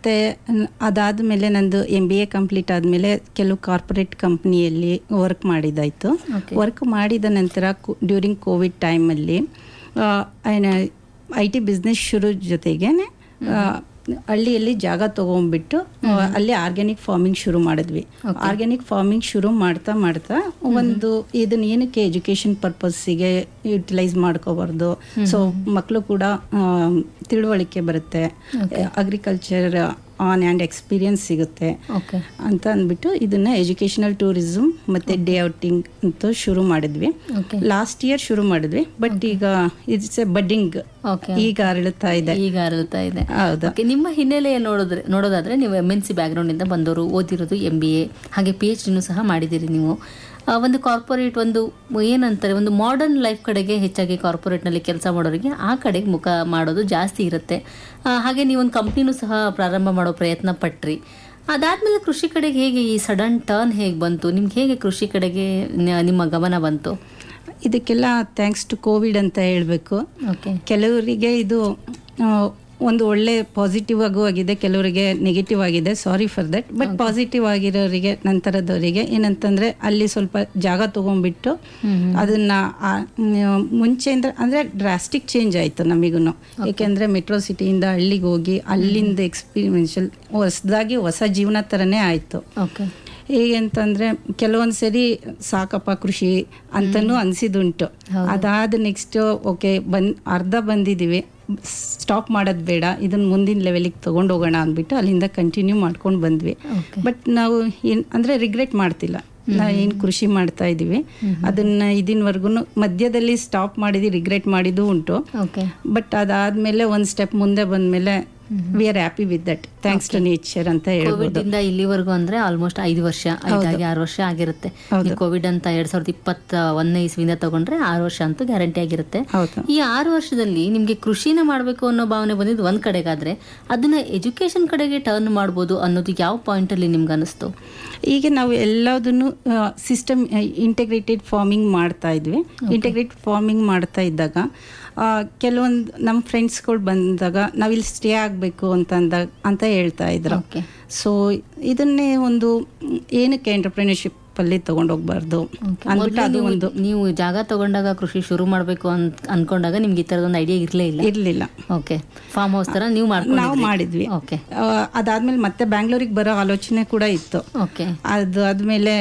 ಮತ್ತು ಅದಾದಮೇಲೆ ನಂದು ಎಮ್ ಬಿ ಎ ಕಂಪ್ಲೀಟ್ ಆದಮೇಲೆ ಕೆಲವು ಕಾರ್ಪೊರೇಟ್ ಕಂಪ್ನಿಯಲ್ಲಿ ವರ್ಕ್ ಮಾಡಿದ್ದಾಯಿತು Okay. ವರ್ಕ್ ಮಾಡಿದ ನಂತರ ಡ್ಯೂರಿಂಗ್ ಕೋವಿಡ್ ಟೈಮಲ್ಲಿ ಐ ಟಿ ಬಿಸ್ನೆಸ್ ಶುರು ಜೊತೆಗೆ ಹಳ್ಳಿಯಲ್ಲಿ ಜಾಗ ತೊಗೊಂಡ್ಬಿಟ್ಟು ಅಲ್ಲಿ ಆರ್ಗ್ಯಾನಿಕ್ ಫಾರ್ಮಿಂಗ್ ಶುರು ಮಾಡಿದ್ವಿ ಆರ್ಗ್ಯಾನಿಕ್ ಫಾರ್ಮಿಂಗ್ ಶುರು ಮಾಡ್ತಾ ಮಾಡ್ತಾ ಒಂದು ಇದನ್ನ ಏನಕ್ಕೆ ಎಜುಕೇಶನ್ ಪರ್ಪಸ್ಸಿಗೆ ಯುಟಿಲೈಸ್ ಮಾಡ್ಕೋಬಾರ್ದು ಸೊ ಮಕ್ಕಳು ಕೂಡ ಆ, ತಿಳುವಳಿಕೆ ಬರುತ್ತೆ ಅಗ್ರಿಕಲ್ಚರ್ ಆನ್ ಆ್ಯಂಡ್ ಎಕ್ಸ್ಪೀರಿಯನ್ಸ್ ಸಿಗುತ್ತೆ ಓಕೆ ಅಂತ ಅಂದ್ಬಿಟ್ಟು ಇದನ್ನ ಎಜುಕೇಶನಲ್ ಟೂರಿಸಮ್ ಮತ್ತೆ ಡೇ ಔಟಿಂಗ್ ಅಂತ ಶುರು ಮಾಡಿದ್ವಿ ಓಕೆ ಲಾಸ್ಟ್ ಇಯರ್ ಶುರು ಮಾಡಿದ್ವಿ ಬಟ್ ಈಗ ಇಟ್ಸ್ ಎ ಬಡ್ಡಿಂಗ್ ಓಕೆ ಈಗ ಅರಳುತ್ತಾ ಇದೆ ಈಗ ಅರಳುತ್ತಾ ಇದೆ ಹೌದು ಓಕೆ ನಿಮ್ಮ ಹಿನ್ನೆಲೆ ನೋಡಿದ್ರೆ ನೋಡೋದಾದ್ರೆ ನೀವು ಎಮ್ ಎನ್ ಸಿ ಬ್ಯಾಕ್ಗ್ರೌಂಡಿಂದ ಬಂದವರು ಓದಿರೋದು ಎಂ ಬಿ ಎ ಹಾಗೆ ಪಿ ಎಚ್ ಡಿನೂ ಸಹ ಮಾಡಿದ್ದೀರಿ ನೀವು ಆ, ಒಂದು ಕಾರ್ಪೊರೇಟ್ ಒಂದು ಏನಂತಾರೆ ಒಂದು ಮಾಡರ್ನ್ ಲೈಫ್ ಕಡೆಗೆ ಹೆಚ್ಚಾಗಿ ಕಾರ್ಪೊರೇಟ್ನಲ್ಲಿ ಕೆಲಸ ಮಾಡೋರಿಗೆ ಆ ಕಡೆಗೆ ಮುಖ ಮಾಡೋದು ಜಾಸ್ತಿ ಇರುತ್ತೆ ಆ, ಹಾಗೆ ನೀವೊಂದು ಕಂಪ್ನಿನೂ ಸಹ ಪ್ರಾರಂಭ ಮಾಡೋ ಪ್ರಯತ್ನ ಪಟ್ರಿ ಅದಾದ್ಮೇಲೆ ಕೃಷಿ ಕಡೆಗೆ ಹೇಗೆ ಈ ಸಡನ್ ಟರ್ನ್ ಹೇಗೆ ಬಂತು ನಿಮ್ಗೆ ಹೇಗೆ ಕೃಷಿ ಕಡೆಗೆ ನ- ನಿಮ್ಮ ಗಮನ ಬಂತು ಇದಕ್ಕೆಲ್ಲ ಥ್ಯಾಂಕ್ಸ್ ಟು ಕೋವಿಡ್ ಅಂತ ಹೇಳಬೇಕು ಓಕೆ ಕೆಲವರಿಗೆ ಇದು ಆ, ಒಂದು ಒಳ್ಳೆ ಪಾಸಿಟಿವ್ ಆಗೂ ಆಗಿದೆ ಕೆಲವರಿಗೆ ನೆಗೆಟಿವ್ ಆಗಿದೆ sorry for that but positive ಆಗಿರೋರಿಗೆ ನಂತರದವರಿಗೆ ಏನಂತಂದ್ರೆ ಅಲ್ಲಿ ಸ್ವಲ್ಪ ಜಾಗ ತಗೊಂಡ್ಬಿಟ್ಟು ಅದನ್ನ ಆ, ಮ್, ಮುಂಚೆಯಿಂದ ಅಂದ್ರೆ ಡ್ರಾಸ್ಟಿಕ್ ಚೇಂಜ್ ಆಯ್ತು ನಮಿಗೂ ಏಕೆಂದ್ರೆ ಮೆಟ್ರೋ ಸಿಟಿಯಿಂದ ಹಳ್ಳಿಗೆ ಹೋಗಿ ಅಲ್ಲಿಂದ ಎಕ್ಸ್ಪೀರಿಮೆನ್ಷಿಯಲ್ ಹೊಸದಾಗಿ ಹೊಸ ಜೀವನ ಥರನೇ ಆಯ್ತು ಓಕೆ ಹೇಗೆ ಅಂತಂದ್ರೆ ಕೆಲವೊಂದು ಸರಿ ಸಾಕಪ್ಪ ಕೃಷಿ ಅಂತನೂ ಅನ್ಸಿದುಂಟು ಅದಾದ ನೆಕ್ಸ್ಟ್ ಓಕೆ ಬಂದ್ ಅರ್ಧ ಬಂದಿದ್ದೀವಿ ಸ್ಟಾಪ್ ಮಾಡೋದು ಬೇಡ ಇದನ್ನ ಮುಂದಿನ ಲೆವೆಲಿಗೆ ತಗೊಂಡು ಹೋಗೋಣ ಅಂದ್ಬಿಟ್ಟು ಅಲ್ಲಿಂದ ಕಂಟಿನ್ಯೂ ಮಾಡ್ಕೊಂಡು ಬಂದ್ವಿ ಓಕೆ ಬಟ್ ನಾವು ಏನ್ ಅಂದ್ರೆ ರಿಗ್ರೆಟ್ ಮಾಡ್ತಿಲ್ಲ ನಾವು ಏನು ಕೃಷಿ ಮಾಡ್ತಾ ಇದೀವಿ ಅದನ್ನ ಇದೀನ್ವರೆಗೂ ಮಧ್ಯದಲ್ಲಿ ಸ್ಟಾಪ್ ಮಾಡಿದ್ದು ರಿಗ್ರೆಟ್ ಮಾಡಿದ್ದು ಉಂಟು ಓಕೆ ಬಟ್ ಅದಾದ್ಮೇಲೆ ಒಂದು ಸ್ಟೆಪ್ ಮುಂದೆ ಬಂದ್ಮೇಲೆ we are happy with that thanks to nature ಅಂತ ಕೋವಿಡ್ ಹೇಳ್ಬೋದು ಇಂದ ಇಲ್ಲಿವರೆಗೂ ಅಂದ್ರೆ ಆಲ್ಮೋಸ್ಟ್ ಐದು ವರ್ಷ ಐದಾಗಿ ಆರು ವರ್ಷ ಆಗಿರುತ್ತೆ ಹೌದು. ಈ ಕೋವಿಡ್ ಅಂತ ಎರಡ್ ಸಾವಿರದ ಇಪ್ಪತ್ತ ಒಂದನೇ ಇಸ್ವಿಯಿಂದ ತಗೊಂಡ್ರೆ ಆರು ವರ್ಷ ಅಂತೂ ಗ್ಯಾರಂಟಿ ಆಗಿರುತ್ತೆ ಹೌದು ಈ ಆರು ವರ್ಷದಲ್ಲಿ ನಿಮ್ಗೆ ಕೃಷಿನ ಮಾಡಬೇಕು ಅನ್ನೋ ಭಾವನೆ ಬಂದಿದ್ದು ಒಂದ್ ಕಡೆಗಾದ್ರೆ ಅದನ್ನ ಎಜುಕೇಶನ್ ಕಡೆಗೆ ಟರ್ನ್ ಮಾಡ್ಬೋದು ಅನ್ನೋದು ಯಾವ ಪಾಯಿಂಟ್ ಅಲ್ಲಿ ನಿಮ್ಗೆ ಅನಿಸ್ತು ಈಗ ನಾವು ಎಲ್ಲದನ್ನು ಸಿಸ್ಟಮ್ ಇಂಟಿಗ್ರೇಟೆಡ್ ಫಾರ್ಮಿಂಗ್ ಮಾಡ್ತಾ ಇದ್ವಿ ಇಂಟಿಗ್ರೇಟೆಡ್ ಫಾರ್ಮಿಂಗ್ ಮಾಡ್ತಾ ಇದ್ದಾಗ ಕೆಲವೊಂದು ನಮ್ಮ ಫ್ರೆಂಡ್ಸ್ಗಳು ಬಂದಾಗ ನಾವಿಲ್ಲಿ ಸ್ಟೇ ಆಗಬೇಕು ಅಂತ ಅಂದಾಗ ಅಂತ ಹೇಳ್ತಾ ಇದ್ರು ಓಕೆ ಸೊ ಇದನ್ನೇ ಒಂದು ಮ್, ಏನಕ್ಕೆ ಎಂಟರ್ಪ್ರಿನರ್ಶಿಪ್ ಅಲ್ಲಿ ತಗೊಂಡೋಗ್ಬಾರ್ದು ಅಂದ್ಬಿಟ್ಟು ಅದು ಒಂದು ನೀವು ಜಾಗ ತಗೊಂಡಾಗ ಕೃಷಿ ಶುರು ಮಾಡ್ಬೇಕು ಅಂತ ಅನ್ಕೊಂಡಾಗ ನಿಮ್ಗೆ ಈ ತರದೊಂದು ಐಡಿಯಾ ಇರ್ಲೇ ಇಲ್ಲ ಇರಲಿಲ್ಲ ಓಕೆ ಫಾರ್ಮ್ ಹೌಸ್ ತರ ನೀವು ನಾವು ಮಾಡ್ಕೊಂಡು ಮಾಡಿದ್ವಿ ಓಕೆ ಆ, ಅದಾದ್ಮೇಲೆ ಮತ್ತೆ ಬ್ಯಾಂಗ್ಳೂರಿಗೆ ಬರೋ ಆಲೋಚನೆ ಕೂಡ ಇತ್ತು ಓಕೆ ಅದು ಆದ್ಮೇಲೆ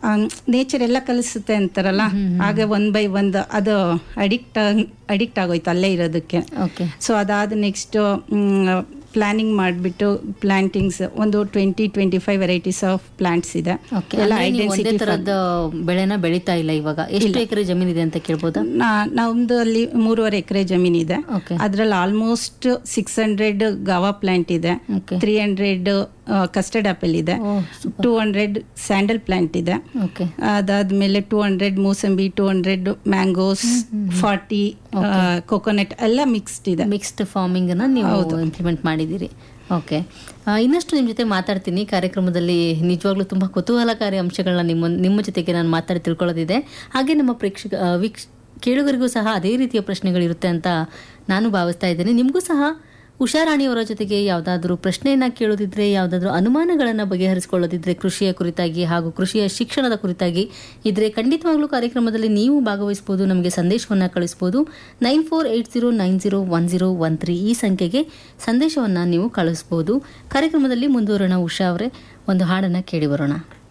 ನೇಚರ್ ಎಲ್ಲ ಕಲಿಸುತ್ತೆ ಅಂತಾರಲ್ಲ ಹಾಗೆ ಒನ್ ಬೈ ಒಂದ್ ಅದು ಅಡಿಕ್ಟ್ ಅಡಿಕ್ಟ್ ಆಗೋಯ್ತು ಅಲ್ಲೇ ಇರೋದಕ್ಕೆ ಓಕೆ ಸೊ ಅದಾದ ನೆಕ್ಸ್ಟ್ ಪ್ಲಾನಿಂಗ್ ಮಾಡಿಬಿಟ್ಟು ಪ್ಲಾಂಟಿಂಗ್ಸ್ ಒಂದು twenty twenty five varieties of plants ಇದೆ ಓಕೆ ಎಲ್ಲ ಅಂದ್ರೆ ನೀವು ಒಂದೇ ಐಡೆನ್ಸಿಟಿ ತರದ ಬೆಳೆನ ಬೆಳೀತಾ ಇಲ್ಲ ಇವಾಗ ಎಷ್ಟು ಎಕರೆ ಜಮೀನಿದೆ ಅಂತ ಕೇಳ್ಬೋದಾ ನಮ್ದು ಅಲ್ಲಿ ಮೂರುವರೆ ಎಕರೆ ಜಮೀನಿದೆ ಓಕೆ ಅದ್ರಲ್ಲಿ almost six hundred guava plant ಇದೆ okay three hundred custard apple ಇದೆ oh two hundred sandal plant ಇದೆ ಓಕೆ ಅದಾದ್ಮೇಲೆ two hundred mosambi two hundred mangoes forty coconut ಎಲ್ಲ ಮಿಕ್ಸ್ಡ್ ಇದೆ ಮಿಕ್ಸ್ಡ್ ಫಾರ್ಮಿಂಗ್ ಅನ್ನ ನೀವು ಇಂಪ್ಲಿಮೆಂಟ್ ಮಾಡಿದ್ದೀರಿ ಓಕೆ ಇನ್ನಷ್ಟು ನಿಮ್ಮ ಜೊತೆ ಮಾತಾಡ್ತೀನಿ ಕಾರ್ಯಕ್ರಮದಲ್ಲಿ ನಿಜವಾಗ್ಲೂ ತುಂಬಾ ಕುತೂಹಲಕಾರಿ ಅಂಶಗಳನ್ನ ನಿಮ್ಮ ನಿಮ್ಮ ಜೊತೆಗೆ ನಾನು ಮಾತಾಡಿ ತಿಳ್ಕೊಳ್ಳೋದಿದೆ ಹಾಗೆ ನಮ್ಮ ಪ್ರೇಕ್ಷಕ ಆ, ವೀಕ್ಷ ಕೇಳುಗರಿಗೂ ಸಹ ಅದೇ ರೀತಿಯ ಪ್ರಶ್ನೆಗಳಿರುತ್ತೆ ಅಂತ ನಾನು ಭಾವಿಸ್ತಾ ಇದ್ದೇನೆ ನಿಮಗೂ ಸಹ ಉಷಾರಾಣಿಯವರ ಜೊತೆಗೆ ಯಾವುದಾದ್ರೂ ಪ್ರಶ್ನೆಯನ್ನ ಕೇಳೋದಿದ್ರೆ ಯಾವುದಾದ್ರೂ ಅನುಮಾನಗಳನ್ನು ಬಗೆಹರಿಸಿಕೊಳ್ಳೋದಿದ್ರೆ ಕೃಷಿಯ ಕುರಿತಾಗಿ ಹಾಗೂ ಕೃಷಿಯ ಶಿಕ್ಷಣದ ಕುರಿತಾಗಿ ಇದ್ರೆ ಖಂಡಿತವಾಗ್ಲೂ ಕಾರ್ಯಕ್ರಮದಲ್ಲಿ ನೀವು ಭಾಗವಹಿಸಬಹುದು ನಮಗೆ ಸಂದೇಶವನ್ನ ಕಳಿಸಬಹುದು nine four eight zero nine zero one zero one three ಈ ಸಂಖ್ಯೆಗೆ ಸಂದೇಶವನ್ನ ನೀವು ಕಳಿಸಬಹುದು ಕಾರ್ಯಕ್ರಮದಲ್ಲಿ ಮುಂದುವರೋಣ ಉಷಾ ಅವರೇ ಒಂದು ಹಾಡನ್ನ ಕೇಳಿ ಬರೋಣ